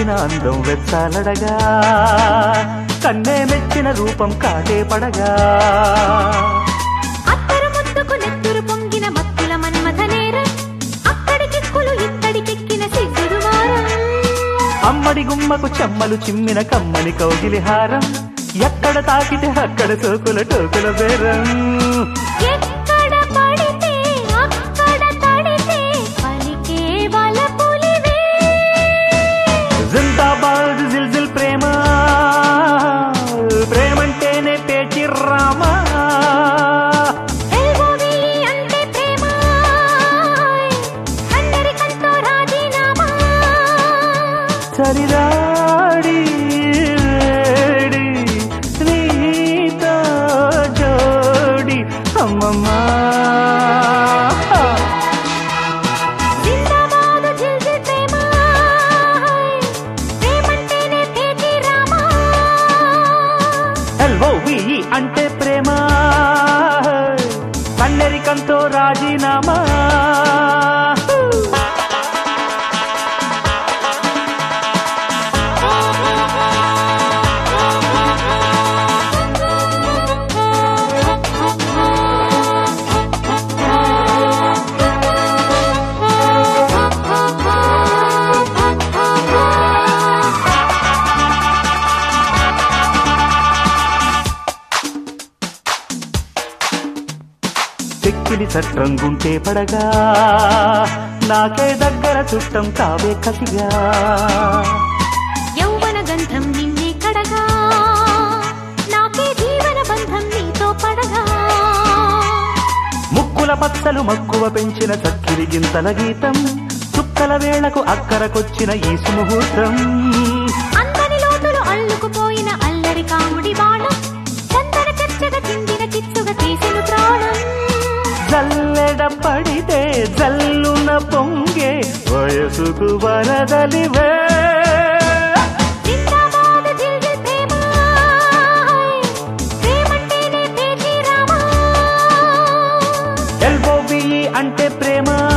తెచ్చిన అందం వెచ్చాలడగా కన్నే మెచ్చిన రూపం కాటే పడగా అత్తరు ముద్దుకు నెత్తురు పొంగిన మత్తుల మన్మథ నేరం అక్కడికెక్కులు ఇక్కడికెక్కిన సిగ్గుడు వారం అమ్మడి గుమ్మకు చెమ్మలు చిమ్మిన కమ్మని కౌగిలి హారం ఎక్కడ తాకితే అక్కడ సోకుల టోకుల బేరం ఎక్కడ పడితే అక్కడ తడితే పలికే వలపులివే జిందాబాద్ జిల్జిల్ ప్రేమ ప్రేమంటేనే పేచి రామా ఎల్బోవి అంటే ప్రేమ అందరికంతో రాజీనామా చలిరాడి వేడి నీతో జోడి అమ్మమ్మా జిందాబాద్ జిల్జిల్ ప్రేమ ప్రేమంటేనే పేటి రామా ఎల్ఓవి అంటే ప్రేమ కన్నెరికంతో రాజీనామా చెక్కిలి చట్రంగుంటే పడగా నాకే దగ్గర చుట్టం కావే కసిగా యౌవన గంధం నిన్నే కడగా నాకే జీవన బంధం నీతో పడగా ముక్కుల పచ్చలు మక్కువ పెంచిన చక్కిరి గింతల గీతం చుక్కల వేళకు అక్కరకొచ్చిన ఈ సుముహూర్తం అందని లోతులు అల్లుకుపోయిన అల్లరి కాముడి బాణం చందన చర్చగా చిందిన చిచ్చుగా తీసిన ప్రాణం జల్లెడ పడితే జల్లున పొంగే వయసుకు వరదలివే జిందాబాద్ జిల్జిల్ ప్రేమ ప్రేమంటేనే పేచి రామా ఎల్బోబిఈ అంటే ప్రేమ